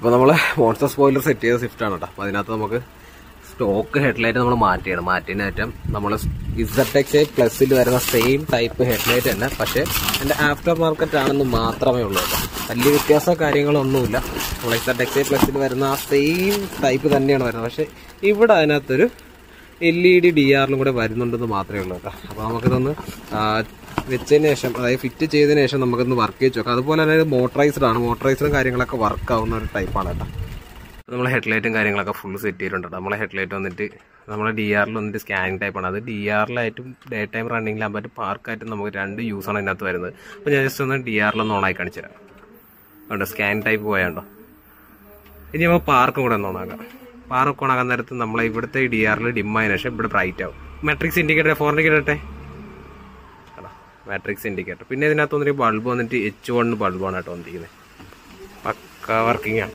അപ്പോൾ നമ്മൾ monster spoiler set ചെയ്ത സ്വിഫ്റ്റ് ആണ് കേട്ടോ അപ്പോൾ അതിനകത്ത് നമുക്ക് സ്റ്റോക്ക് ഹെഡ്ലൈറ്റ് നമ്മൾ മാറ്റിയാണ് മാറ്റിയതിന് ഏറ്റവും നമ്മൾ ഇസഡ് എക്സ് പ്ലസിൽ വരുന്ന സെയിം ടൈപ്പ് ഹെഡ്ലൈറ്റ് തന്നെ പക്ഷേ എൻ്റെ ആഫ്റ്റർ മാർക്കറ്റ് ആണെന്ന് മാത്രമേ ഉള്ളൂ കേട്ടോ വലിയ വ്യത്യാസമോ കാര്യങ്ങളൊന്നുമില്ല നമ്മൾ ഇസഡ് എക്സ് പ്ലസിൽ വരുന്ന ആ സെയിം ടൈപ്പ് തന്നെയാണ് വരുന്നത് പക്ഷേ ഇവിടെ അതിനകത്തൊരു എൽ ഇ ഡി ഡി ആറിലും കൂടെ വരുന്നുണ്ടെന്ന് മാത്രമേ ഉള്ളൂ കേട്ടോ അപ്പോൾ നമുക്കിതൊന്ന് ആ, വെച്ചതിന് ശേഷം അതായത് ഫിറ്റ് ചെയ്തതിന് ശേഷം നമുക്കൊന്ന് വർക്ക് ചെയ്ത് നോക്കാം അതുപോലെ തന്നെ ഇത് മോട്ടറൈസ്ഡ് ആണ് മോട്ടറൈസ്ഡും കാര്യങ്ങളൊക്കെ വർക്ക് ആവുന്ന ഒരു ടൈപ്പാണ് കേട്ടോ നമ്മൾ ഹെഡ്ലൈറ്റും കാര്യങ്ങളൊക്കെ ഫുൾ സെറ്റ് ചെയ്തിട്ടുണ്ട് നമ്മളെ ഹെഡ്ലൈറ്റ് വന്നിട്ട് നമ്മളെ ഡി ആറിൽ വന്നിട്ട് സ്കാനിങ് ടൈപ്പാണ് അത് ഡി ആറിലായിട്ടും ഡേ ടൈം റണ്ണിങ്ങിലാകുമ്പോൾ പറ്റും പാർക്കായിട്ടും നമുക്ക് രണ്ട് യൂസാണ് ഇതിനകത്ത് വരുന്നത് അപ്പോൾ ഞാൻ ജസ്റ്റ് ഒന്ന് ഡി ആറിലൊന്ന് ഓണായി കാണിച്ചു തരാം ഉണ്ട് സ്കാൻ ടൈപ്പ് പോയാണ്ടോ ഇനി നമുക്ക് പാർക്കും കൂടെ ഒന്ന് ഓണാക്കാം പാർക്ക് ഓണാക്കാൻ നേരത്ത് നമ്മളെ ഇവിടുത്തെ ഡി ആറിൽ ഡിം ആയതിനു ശേഷം ഇവിടെ ബ്രൈറ്റ് ആവും metrics indicator four indicator matrix indicator പിന്നെ ഇതിനകത്ത് വന്നിട്ട് ബൾബ് വന്നിട്ട് എച്ച് വൺ ബൾബാണ് കേട്ടോ വന്നിരിക്കുന്നത് പക്ക വർക്കിംഗ് ആണ്